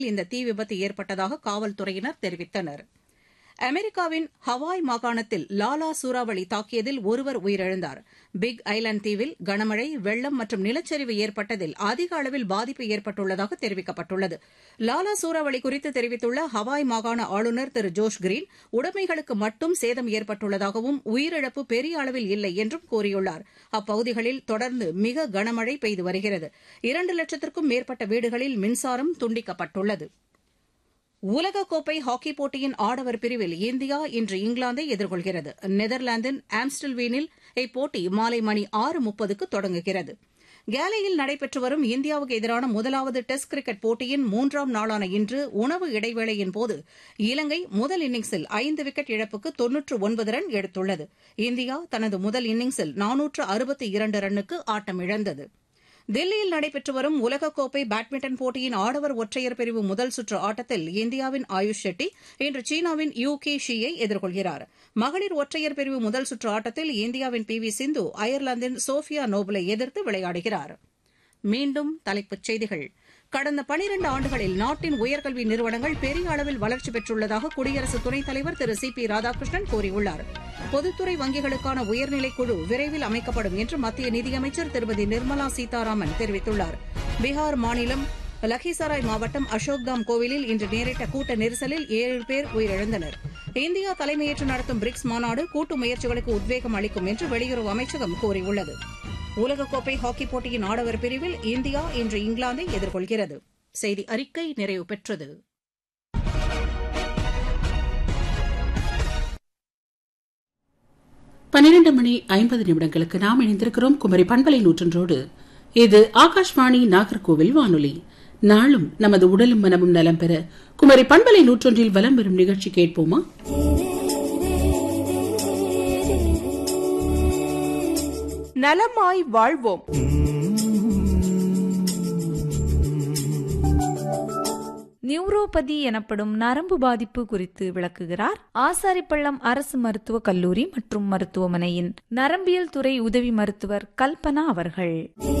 இந்த தீ விபத்து ஏற்பட்டதாக காவல்துறையினர் தெரிவித்தனர் அமெரிக்காவின் ஹவாய் மாகாணத்தில் லாலா சூறாவளி தாக்கியதில் ஒருவர் உயிரிழந்தார் பிக் ஐலாந்து தீவில் கனமழை வெள்ளம் மற்றும் நிலச்சரிவு ஏற்பட்டதில் அதிக அளவில் பாதிப்பு ஏற்பட்டுள்ளதாக தெரிவிக்கப்பட்டுள்ளது லாலா சூறாவளி குறித்து தெரிவித்துள்ள ஹவாய் மாகாண ஆளுநர் திரு ஜோஷ் கிரீன் உடைமைகளுக்கு மட்டும் சேதம் ஏற்பட்டுள்ளதாகவும் உயிரிழப்பு பெரிய அளவில் இல்லை என்றும் கூறியுள்ளார் அப்பகுதிகளில் தொடர்ந்து மிக கனமழை பெய்து வருகிறது இரண்டு லட்சத்திற்கும் மேற்பட்ட வீடுகளில் மின்சாரம் துண்டிக்கப்பட்டுள்ளது உலகக்கோப்பை ஹாக்கிப் போட்டியின் ஆடவர் பிரிவில் இந்தியா இன்று இங்கிலாந்தை எதிர்கொள்கிறது நெதர்லாந்தின் ஆம்ஸ்டல்வீனில் இப்போட்டி மாலை மணி ஆறு முப்பதுக்கு தொடங்குகிறது கேலையில் நடைபெற்று வரும் இந்தியாவுக்கு எதிரான முதலாவது டெஸ்ட் கிரிக்கெட் போட்டியின் மூன்றாம் நாளான இன்று உணவு இடைவேளையின் போது இலங்கை முதல் இன்னிங்ஸில் ஐந்து விக்கெட் இழப்புக்கு தொன்னூற்று ஒன்பது ரன் எடுத்துள்ளது இந்தியா தனது முதல் இன்னிங்ஸில் நானூற்று அறுபத்தி இரண்டு ரன்னுக்கு ஆட்டமிழந்தது தில்லியில் நடைபெற்று வரும் உலகக்கோப்பை பேட்மிண்டன் போட்டியின் ஆடவர் ஒற்றையர் பிரிவு முதல் சுற்று ஆட்டத்தில் இந்தியாவின் ஆயுஷ் ஷெட்டி இன்று சீனாவின் யூ கே ஷியை எதிர்கொள்கிறார் மகளிர் ஒற்றையர் பிரிவு முதல் சுற்று ஆட்டத்தில் இந்தியாவின் பி வி சிந்து அயர்லாந்தின் சோஃபியா நோபலை எதிர்த்து விளையாடுகிறார் மீண்டும் தலைப்புச் செய்திகள் கடந்த பனிரண்டு ஆண்டுகளில் நாட்டின் உயர்கல்வி நிறுவனங்கள் பெரிய அளவில் வளர்ச்சி பெற்றுள்ளதாக குடியரசு துணைத் தலைவர் திரு சி பி ராதாகிருஷ்ணன் கூறியுள்ளார் பொதுத்துறை வங்கிகளுக்கான உயர்நிலைக் குழு விரைவில் அமைக்கப்படும் என்று மத்திய நிதியமைச்சர் திருமதி நிர்மலா சீதாராமன் தெரிவித்துள்ளார் பீகார் மாநிலம் லக்கிசராய் மாவட்டம் அசோக்தாம் கோவிலில் இன்று நேரிட்ட கூட்ட நெரிசலில் ஏழு பேர் உயிரிழந்தனர் இந்தியா தலைமையேற்று நடத்தும் பிரிக்ஸ் மாநாடு கூட்டு முயற்சிகளுக்கு உத்வேகம் அளிக்கும் என்று வெளியுறவு அமைச்சகம் கூறியுள்ளது உலகக்கோப்பை ஹாக்கிப் போட்டியின் ஆடவர் பிரிவில் இந்தியா இன்று இங்கிலாந்தை எதிர்கொள்கிறது செய்தி அறிக்கை நிறைவு பெற்றது பன்னிரண்டு மணி ஐம்பது நிமிடங்களுக்கு நாம் இணைந்திருக்கிறோம் குமரி பண்பலை நூற்றன்றோடு இது ஆகாஷ்வாணி நாகர்கோவில் வானொலி நாளும் நமது உடலும் மனமும் நலம் பெற குமரி பண்பலை நூற்றொன்றில் வலம் வரும் நிகழ்ச்சி கேட்போமா நலமாய் வாழ்வோம் நியூரோபதி எனப்படும் நரம்பு பாதிப்பு குறித்து விளக்குகிறார் ஆசாரிப்பள்ளம் அரசு மருத்துவக் கல்லூரி மற்றும் மருத்துவமனையின் நரம்பியல் துறை உதவி மருத்துவர் கல்பனா அவர்கள்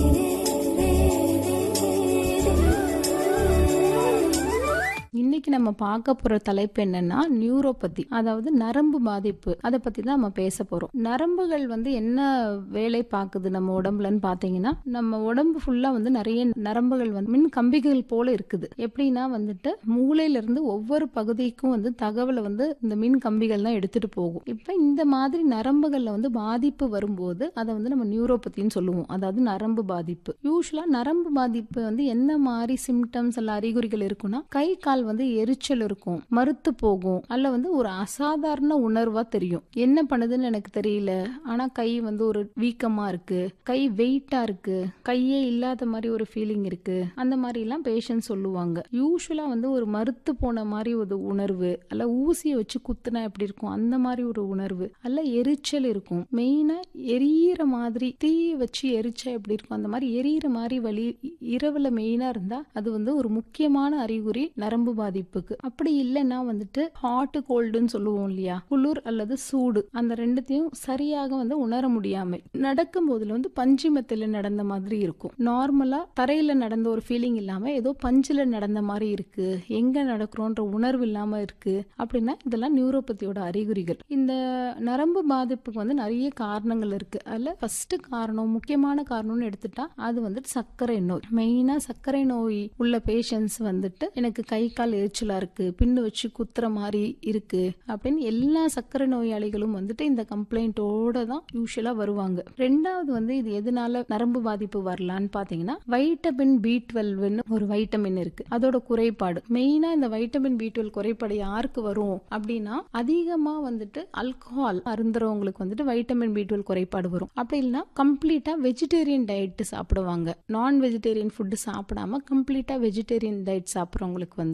இன்னைக்கு நம்ம பார்க்க போற தலைப்பு என்னன்னா நியூரோபதி அதாவது நரம்பு பாதிப்பு அதை பத்தி தான் நம்ம பேச போறோம் நரம்புகள் வந்து என்ன வேலை பார்க்குது நம்ம உடம்புலன்னு பாத்தீங்கன்னா நம்ம உடம்பு ஃபுல்லா வந்து நிறைய நரம்புகள் வந்து மின் கம்பிகள் போல இருக்குது எப்படின்னா வந்துட்டு மூளையில இருந்து ஒவ்வொரு பகுதிக்கும் வந்து தகவலை வந்து இந்த மின் கம்பிகள் தான் எடுத்துட்டு போகும் இப்ப இந்த மாதிரி நரம்புகள்ல வந்து பாதிப்பு வரும்போது அதை வந்து நம்ம நியூரோபதின்னு சொல்லுவோம் அதாவது நரம்பு பாதிப்பு யூஸ்வலா நரம்பு பாதிப்பு வந்து என்ன மாதிரி சிம்டம்ஸ் அல்ல அறிகுறிகள் இருக்குன்னா கை கால் வந்து எரிச்சல் இருக்கும் மறுத்து போகும் அல்ல வந்து ஒரு அசாதாரண உணர்வா தெரியும் என்ன பண்ணுதுன்னு எனக்கு தெரியல ஆனா கை வந்து ஒரு வீக்கமா இருக்கு கை வெயிட்டா இருக்கு கையே இல்லாத மாதிரி ஒரு ஃபீலிங் இருக்கு அந்த மாதிரி எல்லாம் பேஷண்ட் சொல்லுவாங்க யூஸ்வலா வந்து ஒரு மறுத்து போன மாதிரி ஒரு உணர்வு அல்ல ஊசியை வச்சு குத்துனா எப்படி இருக்கும் அந்த மாதிரி ஒரு உணர்வு அல்ல எரிச்சல் இருக்கும் மெயினா எரியிற மாதிரி தீ வச்சு எரிச்சா எப்படி இருக்கும் அந்த மாதிரி எரியிற மாதிரி வலி இரவுல மெயினா இருந்தா அது வந்து ஒரு முக்கியமான அறிகுறி நரம்பு பாதிப்புக்கு அப்படி இல்லைன்னா வந்துட்டு ஹாட் கோல்டுன்னு சொல்லுவோம் இல்லையா குளிர் அல்லது சூடு அந்த ரெண்டுத்தையும் சரியாக வந்து உணர முடியாம நடக்கும் போதுல வந்து பஞ்சிமத்துல நடந்த மாதிரி இருக்கும் நார்மலா தரையில நடந்த ஒரு ஃபீலிங் இல்லாம ஏதோ பஞ்சில நடந்த மாதிரி இருக்கு எங்க நடக்கிறோன்ற உணர்வு இல்லாம இருக்கு அப்படின்னா இதெல்லாம் நியூரோபதியோட அறிகுறிகள் இந்த நரம்பு பாதிப்புக்கு வந்து நிறைய காரணங்கள் இருக்கு அதுல ஃபர்ஸ்ட் காரணம் முக்கியமான காரணம்னு எடுத்துட்டா அது வந்துட்டு சர்க்கரை நோய் மெயினா சர்க்கரை நோய் உள்ள பேஷண்ட்ஸ் வந்துட்டு எனக்கு கை கால் எரிச்சலா இருக்கு பின்னு வச்சு குத்துற மாதிரி இருக்கு அப்படின்னு எல்லா சர்க்கரை நோயாளிகளும் வந்துட்டு இந்த கம்ப்ளைண்ட்டோட தான் யூஸ்வலா வருவாங்க ரெண்டாவது வந்து இது எதனால நரம்பு பாதிப்பு வரலான்னு பாத்தீங்கன்னா வைட்டமின் பி டுவெல்வ்னு ஒரு வைட்டமின் இருக்கு அதோட குறைபாடு மெயினா இந்த வைட்டமின் பி டுவெல் குறைபாடு யாருக்கு வரும் அப்படின்னா அதிகமா வந்துட்டு அல்கஹால் அருந்துறவங்களுக்கு வந்துட்டு வைட்டமின் பி டுவெல் குறைபாடு வரும் அப்படி இல்லைன்னா கம்ப்ளீட்டா வெஜிடேரியன் டயட் சாப்பிடுவாங்க நான் வெஜிடேரியன் ஃபுட்டு சாப்பிடாம கம்ப்ளீட்டா வெஜிடேரியன் டயட் சாப்பிட்றவங்களுக்கு வந்துட்டு இந்த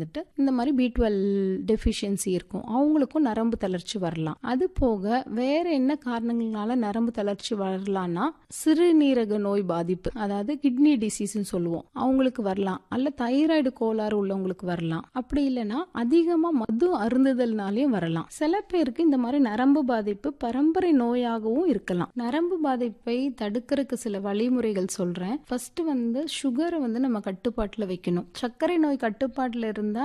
அந்த மாதிரி பி டுவெல் டெஃபிஷியன்சி இருக்கும் அவங்களுக்கும் நரம்பு தளர்ச்சி வரலாம் அது போக வேற என்ன காரணங்களால நரம்பு தளர்ச்சி வரலாம்னா சிறுநீரக நோய் பாதிப்பு அதாவது கிட்னி டிசீஸ்னு சொல்லுவோம் அவங்களுக்கு வரலாம் அல்ல தைராய்டு கோளாறு உள்ளவங்களுக்கு வரலாம் அப்படி இல்லைன்னா அதிகமா மது அருந்துதல்னாலையும் வரலாம் சில பேருக்கு இந்த மாதிரி நரம்பு பாதிப்பு பரம்பரை நோயாகவும் இருக்கலாம் நரம்பு பாதிப்பை தடுக்கிறதுக்கு சில வழிமுறைகள் சொல்றேன் ஃபர்ஸ்ட் வந்து சுகரை வந்து நம்ம கட்டுப்பாட்டுல வைக்கணும் சர்க்கரை நோய் கட்டுப்பாட்டுல இருந்தா